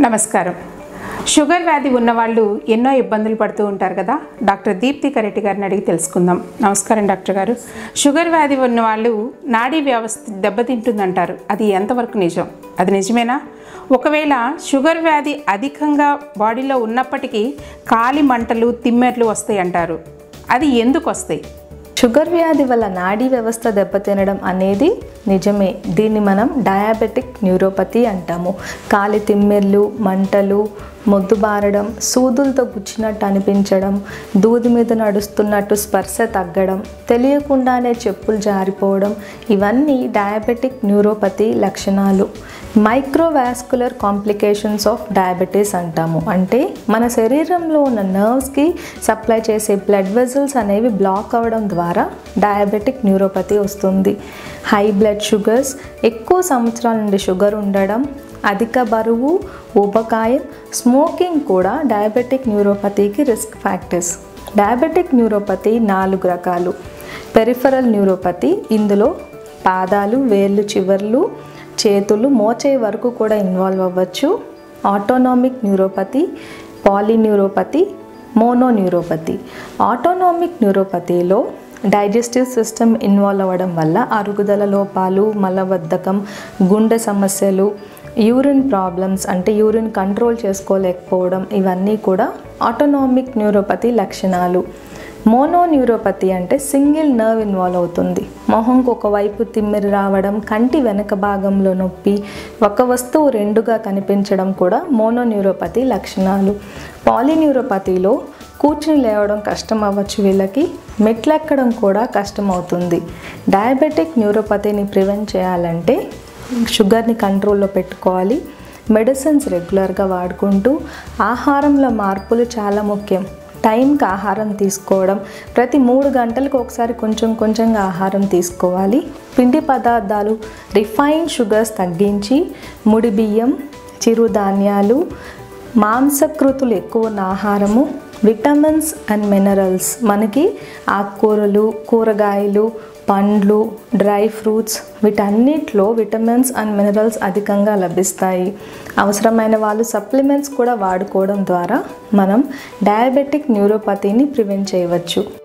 నమస్కారం షుగర్ వ్యాధి ఉన్నవాళ్ళు ఎన్నో ఇబ్బందులు పడుతూ ఉంటారు కదా డాక్టర్ దీప్తి కరెడ్డి గారిని అడిగి తెలుసుకుందాం నమస్కారం డాక్టర్ గారు షుగర్ వ్యాధి ఉన్న వాళ్ళు నాడీ వ్యవస్థ దెబ్బతింటుందంటారు అది ఎంతవరకు నిజం అది నిజమేనా ఒకవేళ షుగర్ వ్యాధి అధికంగా బాడీలో ఉన్నప్పటికీ కాలి మంటలు తిమ్మెర్లు వస్తాయి అంటారు అది ఎందుకు వస్తాయి షుగర్ వ్యాధి వల్ల నాడీ వ్యవస్థ దెబ్బతినడం అనేది నిజమే దీన్ని మనం డయాబెటిక్ న్యూరోపతి అంటాము కాలి తిమ్మెర్లు మంటలు మొద్దుబారడం సూదులతో గుచ్చినట్టు అనిపించడం దూది మీద నడుస్తున్నట్టు స్పర్శ తగ్గడం తెలియకుండానే చెప్పులు జారిపోవడం ఇవన్నీ డయాబెటిక్ న్యూరోపతి లక్షణాలు మైక్రోవాస్కులర్ కాంప్లికేషన్స్ ఆఫ్ డయాబెటీస్ అంటాము అంటే మన శరీరంలో ఉన్న నర్వ్స్కి సప్లై చేసే బ్లడ్ వెజల్స్ అనేవి బ్లాక్ అవ్వడం ద్వారా డయాబెటిక్ న్యూరోపతి వస్తుంది హై బ్లడ్ షుగర్స్ ఎక్కువ సంవత్సరాల నుండి షుగర్ ఉండడం అధిక బరువు ఊబకాయం స్మోకింగ్ కూడా డయాబెటిక్ న్యూరోపతికి రిస్క్ ఫ్యాక్టర్స్ డయాబెటిక్ న్యూరోపతి నాలుగు రకాలు పెరిఫరల్ న్యూరోపతి ఇందులో పాదాలు వేళ్ళు చివర్లు చేతులు మోచే వరకు కూడా ఇన్వాల్వ్ అవ్వచ్చు autonomic neuropathy polyneuropathy mononeuropathy autonomic న్యూరోపతిలో డైజెస్టివ్ సిస్టమ్ ఇన్వాల్వ్ అవ్వడం వల్ల అరుగుదల లోపాలు మలబద్ధకం గుండె సమస్యలు యూరిన్ ప్రాబ్లమ్స్ అంటే యూరిన్ కంట్రోల్ చేసుకోలేకపోవడం ఇవన్నీ కూడా ఆటోనామిక్ న్యూరోపతి లక్షణాలు మోనోన్యూరోపతి అంటే సింగిల్ నర్వ్ ఇన్వాల్వ్ అవుతుంది మొహంకు ఒకవైపు తిమ్మిరి రావడం కంటి వెనక భాగంలో నొప్పి ఒక వస్తువు రెండుగా కనిపించడం కూడా మోనోన్యూరోపతి లక్షణాలు పాలిన్యూరోపతిలో కూర్చుని లేవడం కష్టం అవ్వచ్చు వీళ్ళకి మెట్లెక్కడం కూడా కష్టం అవుతుంది డయాబెటిక్ న్యూరోపతిని ప్రివెంట్ చేయాలంటే షుగర్ని కంట్రోల్లో పెట్టుకోవాలి మెడిసిన్స్ రెగ్యులర్గా వాడుకుంటూ ఆహారంలో మార్పులు చాలా ముఖ్యం టైంకి ఆహారం తీసుకోవడం ప్రతి మూడు గంటలకు ఒకసారి కొంచెం కొంచెంగా ఆహారం తీసుకోవాలి పిండి పదార్థాలు రిఫైన్ షుగర్స్ తగ్గించి ముడి బియ్యం చిరుధాన్యాలు మాంసకృతులు ఎక్కువ ఉన్న ఆహారము విటమిన్స్ అండ్ మినరల్స్ మనకి ఆకుకూరలు కూరగాయలు పండ్లు డ్రై ఫ్రూట్స్ వీటన్నిటిలో విటమిన్స్ అండ్ మినరల్స్ అధికంగా లభిస్తాయి అవసరమైన వాళ్ళు సప్లిమెంట్స్ కూడా వాడుకోవడం ద్వారా మనం డయాబెటిక్ న్యూరోపతిని ప్రివెంట్ చేయవచ్చు